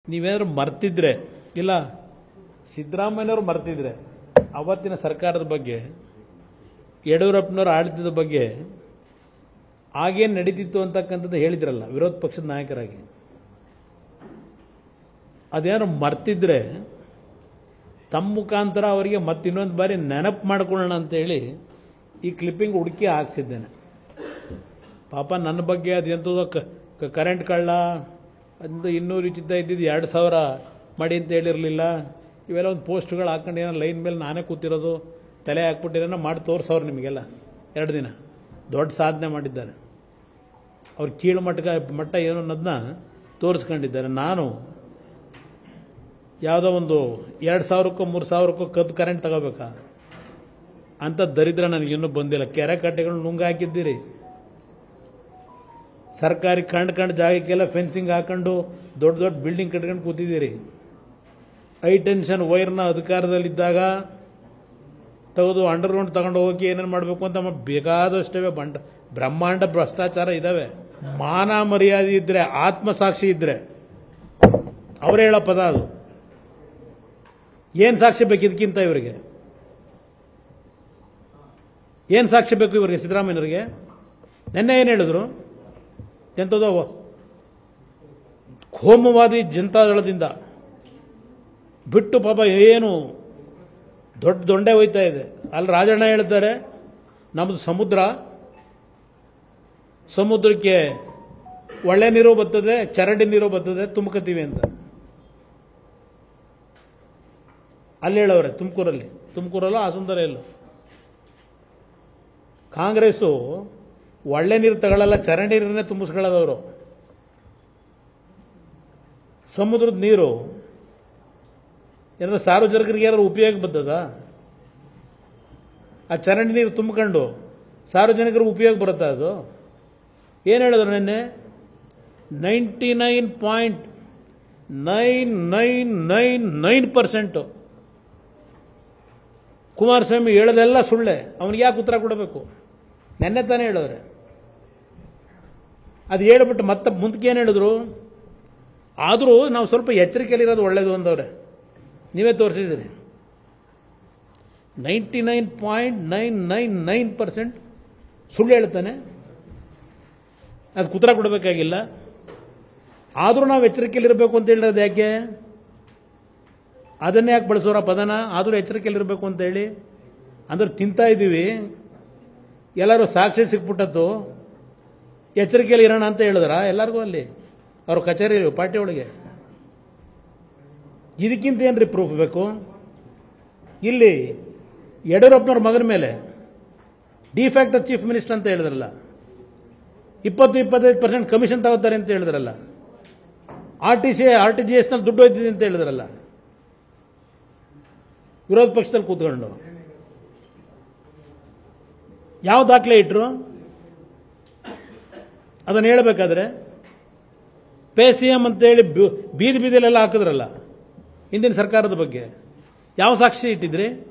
ನೀವೇನಾದ್ರು ಮರ್ತಿದ್ರೆ ಇಲ್ಲ ಸಿದ್ದರಾಮಯ್ಯನವರು ಮರ್ತಿದ್ರೆ ಅವತ್ತಿನ ಸರ್ಕಾರದ ಬಗ್ಗೆ ಯಡಿಯೂರಪ್ಪನವರ ಆಡಳಿತದ ಬಗ್ಗೆ ಆಗೇನು ನಡೀತಿತ್ತು ಅಂತಕ್ಕಂಥದ್ದು ಹೇಳಿದ್ರಲ್ಲ ವಿರೋಧ ಪಕ್ಷದ ನಾಯಕರಾಗಿ ಅದೇನಾದ್ರು ಮರ್ತಿದ್ರೆ ತಮ್ಮ ಮುಖಾಂತರ ಅವರಿಗೆ ಮತ್ತಿನ್ನೊಂದು ಬಾರಿ ನೆನಪು ಮಾಡ್ಕೊಳ್ಳೋಣ ಅಂತೇಳಿ ಈ ಕ್ಲಿಪ್ಪಿಂಗ್ ಹುಡುಕಿ ಹಾಕ್ಸಿದ್ದೇನೆ ಪಾಪ ನನ್ನ ಬಗ್ಗೆ ಅದು ಎಂಥದೋ ಕ ಕರೆಂಟ್ ಕಳ್ಳ ಒಂದು ಇನ್ನೂರು ಉಚಿತ ಇದ್ದಿದ್ದು ಎರಡು ಸಾವಿರ ಮಾಡಿ ಅಂತ ಹೇಳಿರಲಿಲ್ಲ ಇವೆಲ್ಲ ಒಂದು ಪೋಸ್ಟ್ಗಳು ಹಾಕೊಂಡು ಏನೋ ಲೈನ್ ಮೇಲೆ ನಾನೇ ಕೂತಿರೋದು ತಲೆ ಹಾಕ್ಬಿಟ್ಟಿರೋ ಮಾಡಿ ತೋರಿಸೋರು ನಿಮಗೆಲ್ಲ ಎರಡು ದಿನ ದೊಡ್ಡ ಸಾಧನೆ ಮಾಡಿದ್ದಾರೆ ಅವ್ರ ಕೀಳು ಮಟ್ಟ ಮಟ್ಟ ಏನು ಅನ್ನೋದನ್ನ ತೋರಿಸ್ಕೊಂಡಿದ್ದಾರೆ ನಾನು ಯಾವುದೋ ಒಂದು ಎರಡು ಸಾವಿರಕ್ಕೋ ಮೂರು ಸಾವಿರಕ್ಕೋ ಕದ್ದು ಕರೆಂಟ್ ತಗೋಬೇಕಾ ಅಂತ ದರಿದ್ರ ನನಗಿನ್ನೂ ಬಂದಿಲ್ಲ ಕೆರೆ ಕಟ್ಟೆಗಳು ನುಂಗ ಹಾಕಿದ್ದೀರಿ ಸರ್ಕಾರಿ ಕಂಡು ಕಂಡು ಜಾಗಕ್ಕೆಲ್ಲ ಫೆನ್ಸಿಂಗ್ ಹಾಕೊಂಡು ದೊಡ್ಡ ದೊಡ್ಡ ಬಿಲ್ಡಿಂಗ್ ಕಟ್ಕೊಂಡು ಕೂತಿದ್ದೀರಿ ಹೈ ಟೆನ್ಷನ್ ವೈರ್ನ ಅಧಿಕಾರದಲ್ಲಿದ್ದಾಗ ತೆಗೆದು ಅಂಡರ್ಗ್ರೌಂಡ್ ತಗೊಂಡು ಹೋಗಿ ಏನೇನು ಮಾಡಬೇಕು ಅಂತ ಮ- ಬೇಕಾದಷ್ಟೇ ಬಂಡ ಬ್ರಹ್ಮಾಂಡ ಭ್ರಷ್ಟಾಚಾರ ಇದ್ದಾವೆ ಮಾನ ಮರ್ಯಾದೆ ಇದ್ರೆ ಆತ್ಮಸಾಕ್ಷಿ ಇದ್ರೆ ಅವರೇ ಹೇಳೋ ಪದ ಅದು ಏನು ಸಾಕ್ಷಿ ಬೇಕು ಇದಕ್ಕಿಂತ ಇವರಿಗೆ ಏನು ಸಾಕ್ಷಿ ಬೇಕು ಇವರಿಗೆ ಸಿದ್ದರಾಮಯ್ಯನವರಿಗೆ ನಿನ್ನೆ ಏನು ಹೇಳಿದ್ರು ಎಂಥದೋ ಕೋಮುವಾದಿ ಜನತಾದಳದಿಂದ ಬಿಟ್ಟು ಪಾಪ ಏನು ದೊಡ್ಡ ದೊಂಡೆ ಹೋಯ್ತಾ ಇದೆ ಅಲ್ಲಿ ರಾಜಣ್ಣ ಹೇಳ್ತಾರೆ ನಮ್ಮದು ಸಮುದ್ರ ಸಮುದ್ರಕ್ಕೆ ಒಳ್ಳೆ ನೀರು ಬರ್ತದೆ ಚರಂಡಿ ನೀರು ಬರ್ತದೆ ತುಂಬ್ಕತೀವಿ ಅಂತ ಅಲ್ಲಿ ಹೇಳವ್ರೆ ತುಮಕೂರಲ್ಲಿ ತುಮಕೂರಲ್ಲ ಹಾಸನದಲ್ಲ ಇಲ್ಲ ಕಾಂಗ್ರೆಸ್ಸು ಒಳ್ಳೆ ನೀರು ತಗೊಳ್ಳಲ್ಲ ಚರಂಡಿ ನೀರನ್ನೇ ತುಂಬಿಸ್ಕೊಳ್ಳೋದವರು ಸಮುದ್ರದ ನೀರು ಏನಾದ್ರು ಸಾರ್ವಜನಿಕರಿಗೆ ಏನಾದ್ರು ಉಪಯೋಗ ಬರ್ತದ ಆ ಚರಂಡಿ ನೀರು ತುಂಬಿಕೊಂಡು ಸಾರ್ವಜನಿಕರಿಗೆ ಉಪಯೋಗ ಬರುತ್ತಾ ಅದು ಏನು ಹೇಳಿದ್ರು ನಿನ್ನೆ ninety nine point nine nine nine nine percent Kumaraswamy ಹೇಳೋದೆಲ್ಲ ಸುಳ್ಳೆ ಅವನಿಗೆ ಯಾಕೆ ಉತ್ತರ ಕೊಡಬೇಕು ನೆನ್ನೆ ತಾನೇ ಹೇಳೋರೆ ಅದು ಹೇಳ್ಬಿಟ್ಟು ಮತ್ತೆ ಮುಂದಕ್ಕೆ ಏನು ಹೇಳಿದ್ರು ಆದರೂ ನಾವು ಸ್ವಲ್ಪ ಎಚ್ಚರಿಕೆಯಲ್ಲಿರೋದು ಒಳ್ಳೇದು ಅಂದವ್ರೆ ನೀವೇ ತೋರಿಸಿದ್ದೀರಿ ninety nine point nine nine nine percent ಸುಳ್ಳು ಹೇಳ್ತಾನೆ ಅದಕ್ಕೆ ಉತ್ತರ ಕೊಡಬೇಕಾಗಿಲ್ಲ ಆದರೂ ನಾವು ಎಚ್ಚರಿಕೆಯಲ್ಲಿರಬೇಕು ಅಂತ ಹೇಳಿರೋದು ಯಾಕೆ ಅದನ್ನೇ ಯಾಕೆ ಬಳಸೋರ ಪದನ ಆದರೂ ಎಚ್ಚರಿಕೆಯಲ್ಲಿರಬೇಕು ಅಂತ ಹೇಳಿ ಅಂದ್ರೆ ತಿಂತಾ ಇದ್ದೀವಿ ಎಲ್ಲರೂ ಸಾಕ್ಷಿ ಸಿಕ್ಬಿಟ್ಟದ್ದು ಎಚ್ಚರಿಕೆಯಲ್ಲಿ ಇರೋಣ ಅಂತ ಹೇಳಿದ್ರ ಎಲ್ಲರಿಗೂ ಅಲ್ಲಿ ಅವ್ರ ಕಚೇರಿ ಪಾರ್ಟಿ ಒಳಗೆ ಇದಕ್ಕಿಂತ ಏನ್ರಿ ಪ್ರೂಫ್ ಬೇಕು ಇಲ್ಲಿ ಯಡಿಯೂರಪ್ಪನವ್ರ ಮಗನ ಮೇಲೆ ಡಿಫ್ಯಾಕ್ಟ್ ಚೀಫ್ ಮಿನಿಸ್ಟರ್ ಅಂತ ಹೇಳಿದ್ರಲ್ಲ ಇಪ್ಪತ್ತು ಇಪ್ಪತ್ತೈದು ಪರ್ಸೆಂಟ್ ಕಮಿಷನ್ ತಗೋತಾರೆ ಅಂತ ಹೇಳಿದ್ರಲ್ಲ R T C R T G ಎಸ್ನಲ್ಲಿ ದುಡ್ಡು ಹೋಯ್ತಿದೆ ಅಂತ ಹೇಳಿದ್ರಲ್ಲ ವಿರೋಧ ಪಕ್ಷದಲ್ಲಿ ಕೂತ್ಕೊಂಡು ಯಾವ ದಾಖಲೆ ಇಟ್ರು ಅದನ್ನು ಹೇಳಬೇಕಾದ್ರೆ ಪೇ ಸಿ ಎಂ ಅಂತೇಳಿ ಬೀದಿ ಬೀದಿಲೆಲ್ಲ ಹಾಕಿದ್ರಲ್ಲ ಹಿಂದಿನ ಸರ್ಕಾರದ ಬಗ್ಗೆ ಯಾವ ಸಾಕ್ಷಿ ಇಟ್ಟಿದ್ರಿ